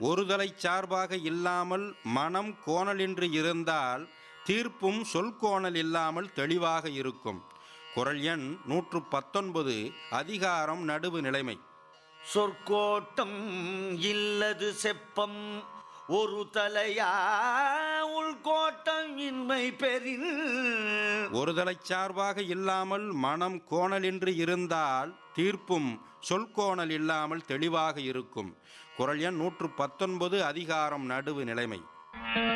ஒருதலை சார்பாக இல்லாமல் மனம் கோணலின்றி இருந்தால் தீர்ப்பும் சொல்கோணல் இல்லாமல் தெளிவாக இருக்கும் குரல் எண் நூற்று பத்தொன்பது அதிகாரம் நடுவு நிலைமை சொற்கோட்டம் இல்லது செப்பம் ஒரு தலையா உள்கோட்டம் இன்மை பெறின் ஒருதலை சார்பாக இல்லாமல் மனம் கோணலின்றி இருந்தால் தீர்ப்பும் சொல்கோணல் இல்லாமல் தெளிவாக இருக்கும் குரல் எண் நூற்று பத்தொன்பது அதிகாரம் நடுவு நிலைமை